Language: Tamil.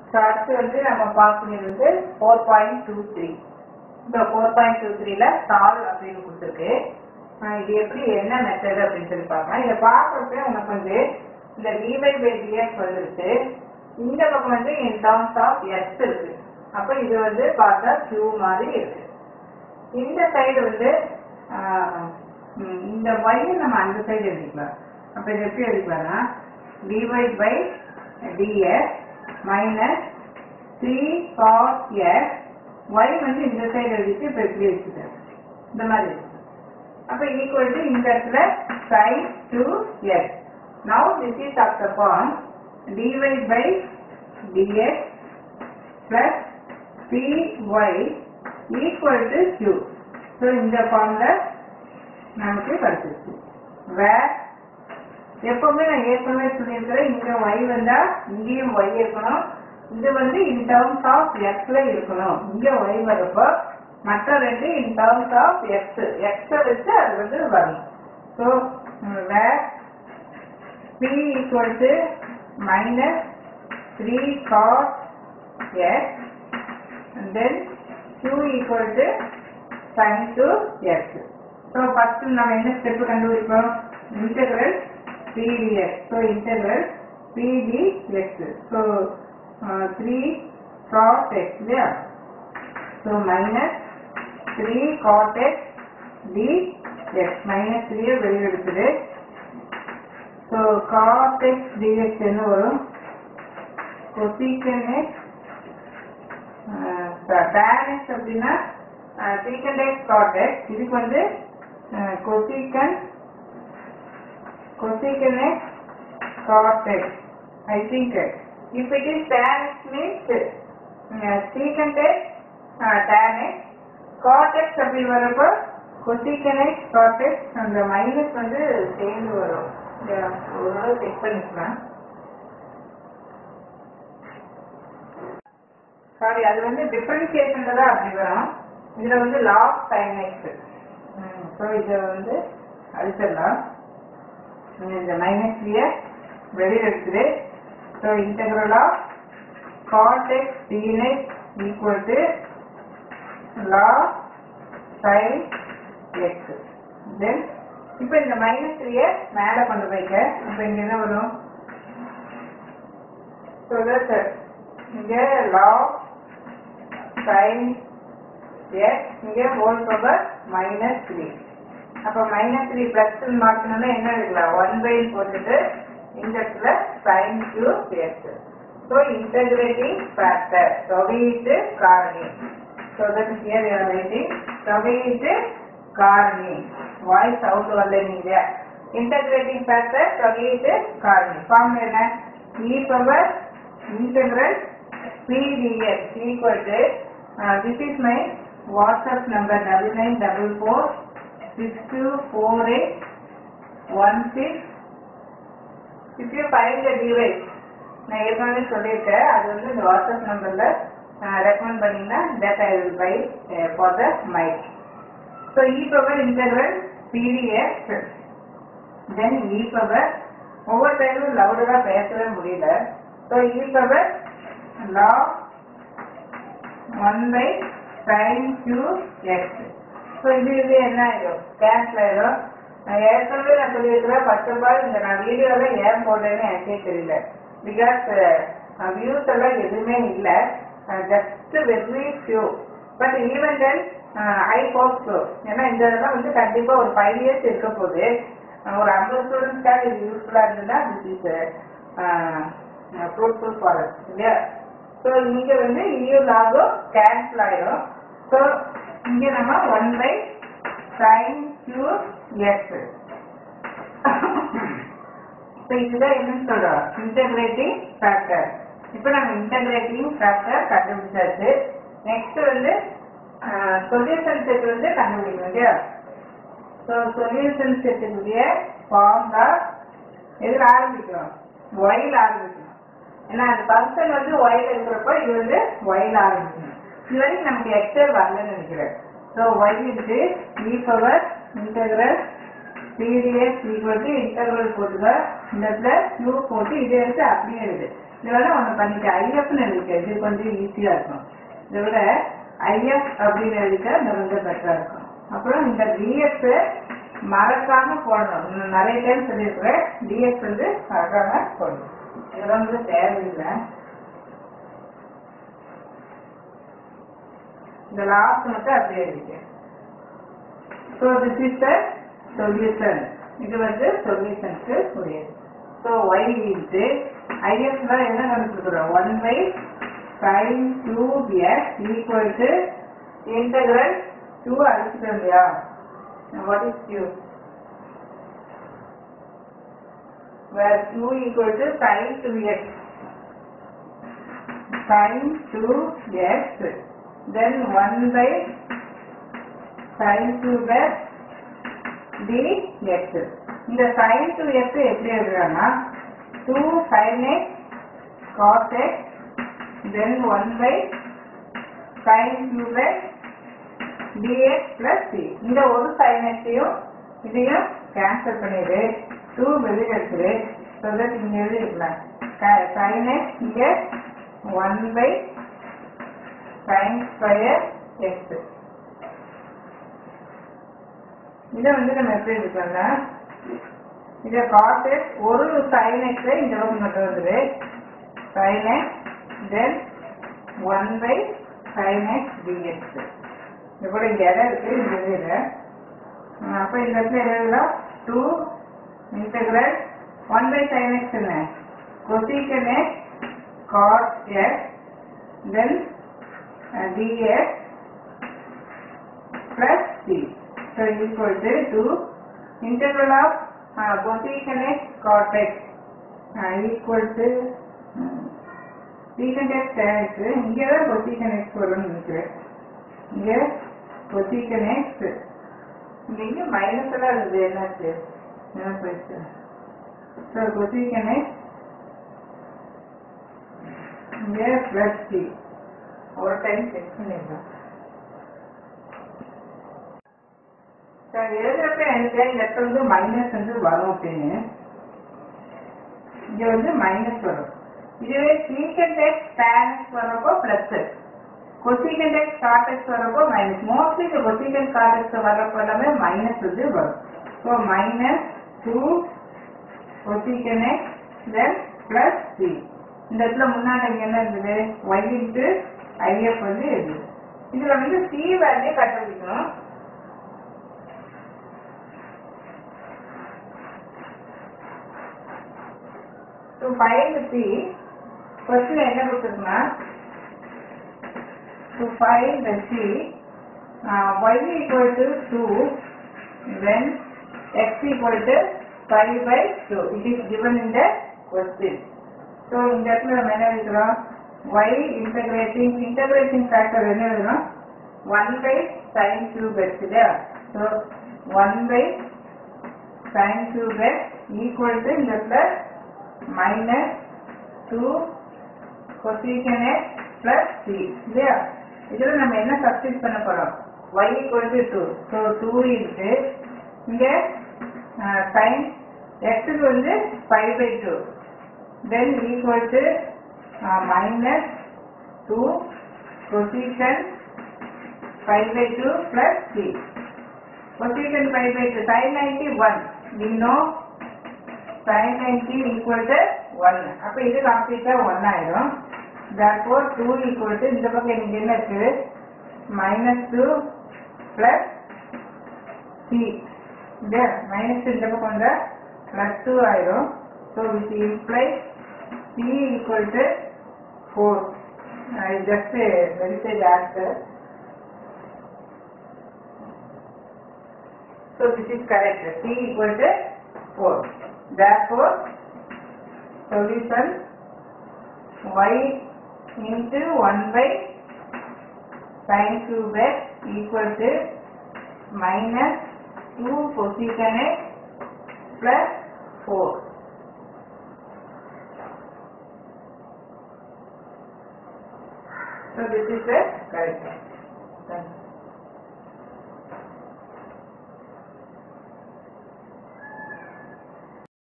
ஸோ அடுத்து வந்து நம்ம பார்க்கக்கூடியது வந்து ஃபோர் பாயிண்ட் டூ த்ரீ இந்த ஃபோர் பாயிண்ட் டூ த்ரீல சால்வ் அப்படின்னு கொடுத்துருக்கு ஆஹ் இது எப்படி என்ன மெத்தட் அப்படின்னு சொல்லி பார்க்கலாம் இதை பார்க்கறப்ப உனக்கு வந்து இந்த டிவை பை டிஎக்ஸ் வந்துருச்சு இந்த பக்கம் வந்து இன் டர்ம்ஸ் ஆஃப் எக்ஸ் இருக்கு அப்போ இது வந்து பார்த்தா கியூ மாதிரி இருக்கு இந்த சைடு வந்து ஆஹ், ம், இந்த y நம்ம அந்த சைடு எழுதிக்கலாம் அப்ப இது எப்படி எழுதிக்கலாம்னா dy by dx minus three cos x y வந்து இந்த சைடு எழுதிட்டு இப்ப எப்படி வச்சுட்டேன் இந்த மாதிரி அப்ப ஈக்குவல் டு இந்த இடத்துல sin two x now this is of the form dy by dx plus py equal to q. So இந்த ஃபார்ம்ல நமக்கு கிடைச்சிருச்சு வேர் எப்பவுமே நான் ஏற்கனவே சொல்லியிருக்கிறேன் இங்க y வந்தா இங்கேயும் y இருக்கணும் இது வந்து இன் டர்ம்ஸ் ஆஃப் எக்ஸ்ல இருக்கணும் இங்க y வரப்போ மற்ற ரெண்டு இன் டர்ம்ஸ் ஆஃப் எக்ஸ் எக்ஸ வச்சு அது வந்து வரணும் so where p equal to minus 3 cos x and then q equal to sin to x. So first நம்ம என்ன ஸ்டெப் கண்டுபிடிப்போம் integral p dx. So integral p dx. So uh, 3 cos x இல்லையா So minus 3 cos x dx minus 3 வெளியே எடுக்குது So cos x dx என்ன வரும் cosecant x tan x அப்படின்னா secant x cot x இதுக்கு வந்து அஹ், cosecant cosecant x cot x I think if it is tan x means uh, secant x uh, tan x cot x அப்படி வரப்போ cosecant x cot x அந்த மைனஸ் வந்து சேர்ந்து வரும் இங்க ஒரு தடவை செக் பண்ணிக்கலாம் சாரி அது வந்து டிஃபரன்சியேஷன்ல தான் அப்படி வரும் இதுல வந்து லாக் சைன் எக்ஸ் ஸோ இதை வந்து அழிச்சிடலாம் இங்க இந்த மைனஸ் த்ரீயை வெளியில் எடுத்துரு so integral of cot x டிஎன்எக்ஸ் equal to log sine x then இப்போ இந்த மைனஸ் த்ரீயை மேலே கொண்டு போய்க்க அப்போ இங்க என்ன வரும் ஸோ தட் இங்க லாக் sin x இங்க ஹோல் பவர் மைனஸ் த்ரீ அப்ப மைனஸ் த்ரீ பிளஸ் மார்க்கணும்னா என்ன எடுக்கலாம் ஒன் பை போட்டுட்டு இந்த இடத்துல sine cube x so integrating factor தொகையீட்டு காரணி so that here you are writing தொகையீட்டு காரணி வாய்ஸ் அவுட் வரல நீங்க இன்டகிரேட்டிங் ஃபேக்டர் தொகையீட்டு காரணி ஃபார்ம் என்ன e power integral PDX equal to, uh, this is my WhatsApp number double nine double four six two four eight one six. If you find the device, நான் ஏற்கனவே சொல்லியிருக்கேன் அது வந்து இந்த வாட்ஸ்அப் நம்பர்ல ரெக்கமெண்ட் பண்ணீங்கன்னா that I will buy for the mic so e power interval PDX then e power ஒவ்வொரு டைமும் லவுடாக பேசவே முடியல so e power log 1 by sin cube x. ஸோ இது இது என்ன ஆயிடும் கேன்சல் ஆயிடும் நான் ஏற்கனவே நான் சொல்லியிருக்கிறேன் ஃபர்ஸ்ட் ஆஃப் ஆல் இந்த நான் வீடியோவில் ஏன் போட்டேன்னு எனக்கே தெரியல பிகாஸ் வியூஸ் எல்லாம் எதுவுமே இல்லை just very few but even then I hope so ஏன்னா இந்த இதெல்லாம் வந்து கண்டிப்பாக ஒரு ஃபைவ் இயர்ஸ் இருக்க போகுது அஹ் ஒரு ஐம்பது ஸ்டூடெண்ட்ஸ்க்காக இது யூஸ்ஃபுல்லாக இருந்ததுன்னா திஸ் இஸ் ஃப்ரூட்ஃபுல் ஃபாரஸ்ட் இல்லையா ஸோ இங்கே வந்து இயு லாகோ கேன்சல் ஆயிடும் ஸோ இங்கே நம்ம one by sine cube x so இதுதான் என்னன்னு சொல்றோம் இன்டகிரேட்டிங் ஃபேக்டர் இப்போ நம்ம இன்டகிரேட்டிங் ஃபேக்டர் கண்டுபிடிச்சாச்சு நெக்ஸ்ட் வந்து சொல்யூஷன் செட் வந்து கண்டுபிடிக்கணும் இல்லையா ஸோ சொல்யூஷன் செட்டுக்குரிய ஃபார்முலா எதில் ஆரம்பிக்கிறோம் ஒயில் ஆரம்பிக்கணும் ஏன்னா அந்த ஃபங்க்ஷன் வந்து ஒயில் இருக்கிறப்போ இது வந்து ஒயில் ஆரம்பிக்கணும் இது வரைக்கும் நமக்கு எக்ஸல் வரலன்னு நினைக்கிறேன் ஸோ ஒய் இருக்கு e power integral PDS equal to integral போட்டுக்க இந்த இடத்துல q போட்டு இதை எடுத்து அப்படியே எழுது இதை விட ஒன்று பண்ணிக்க ஐஎஃப்னு எழுதிக்க இது கொஞ்சம் ஈஸியாக இருக்கும் இதை விட ஐஎஃப் அப்படின்னு எழுதிக்க இந்த கொஞ்சம் பெட்டராக இருக்கும் அப்புறம் இந்த டிஎஸ் மறக்காம போடணும் இன்னும் நிறைய டைம் சொல்லியிருக்கிறேன் டிஎஸ் வந்து மறக்காம போடணும் இதெல்லாம் வந்து தேவையில்லை இந்த லாஸ்ட் மட்டும் அப்படியே எழுதிக்க so this is the solution இது வந்து சொல்யூஷனுக்கு உரியது ஸோ ஒய் இன்ட்டு ஐஎஃப்ல என்ன கண்டுபிடிக்கிறோம் one by sine cube x equal to integral two அடிச்சுட்டோம் இல்லையா what is q where q equal to sin 2x sin 2x then 1 by sin 2 x dx இந்த sin 2x எப்படி எழுதுறாங்கன்னா 2 sin x cos x then 1 by sin 2 x dx plus c இந்த ஒரு sin x-ஐயும் இதையும் கேன்சல் பண்ணிடு 2 வெளியில இருக்குது ஸோ தட் இங்க எழுதிக்கலாம் sin x இங்க 1 by sin ஸ்கொயர் x இதை வந்து நம்ம எப்படி இருக்கோம்னா இதை cos x ஒரு sin x இந்த பக்கம் மட்டும் வந்துரு sin x then 1 by sin x dx இது கூட இங்க இடம் இருக்கு இந்த இதுல அப்ப இந்த இடத்துல எழுதலாம் 2 integral 1 by sin x என்ன cosecant x cos x then uh, dx plus c so equal to 2 integral of uh, cosecant x cos x uh, equal to uh, secant x tan x இங்கே தான் cosecant x வரும்னு நினைக்கிறேன் இங்க cosecant x இங்க இங்க மைனஸ் எல்லாம் இருக்குது என்னாச்சு என்ன போயிடுச்சு ஸோ cosecant x இங்க பிளஸ் சி ஒரு டைம் செக் பண்ணிடலாம் எழுதுறப்ப எனக்கு இந்த இடத்துல வந்து மைனஸ் வந்து வரும் அப்படின்னு இங்க வந்து மைனஸ் வரும் இதுவே சீக்கண்ட் எக்ஸ் டேன் எக்ஸ் வரப்போ plus cosecant x cot x வரப்போ மைனஸ் மோஸ்ட்லி இந்த கொசிகண்ட் காட் எக்ஸ் வரப்போ எல்லாமே மைனஸ் வந்து வரும் so minus two cosecant x then plus c இந்த இடத்துல முன்னாடி இங்க என்ன இருந்தது ஒய் இன்ட்டு ஐஎஃப் வந்து இருந்தது இதுல வந்து சி வேல்யூ கண்டுபிடிக்கணும் டு ஃபைண்ட் சி கொஸ்டின் என்ன கொடுத்துருக்குன்னா to find the c y equal to two then x equal to five by two it is given in the question so இந்த இடத்துல நம்ம என்ன எழுதுறோம் y இன்டகிரேட்டிங் இன்டகிரேட்டிங் ஃபேக்டர் என்ன எழுதுறோம் one by sine cube x இல்லையா so one by sine cube x equal to இந்த இடத்துல minus two cosecant x plus c இல்லையா இதில் நம்ம என்ன சப்ஸ்டிட் பண்ண போகிறோம் y equal to two so two into இங்கே சைன் எக்ஸுக்கு வந்து five by two then equal to uh, minus 2 cosecant 5 by 2 plus 3. Cosecant 5 by 2, sin 90 1. We know sin 90 equal to 1. அப்ப இது கம்ப்ளீட்டா 1 ஆயிரும் therefore 2 equal to இந்த பக்கம் இங்க என்ன இருக்கு minus 2 plus c இந்த minus இந்த பக்கம் வந்தா plus 2 ஆயிரும் so which implies c equal to 4 I just uh, verify the answer so this is correct c equal to 4 therefore solution y into 1 by sin cube x equal to minus 2 cosecant x plus 4 So this is the correct answer.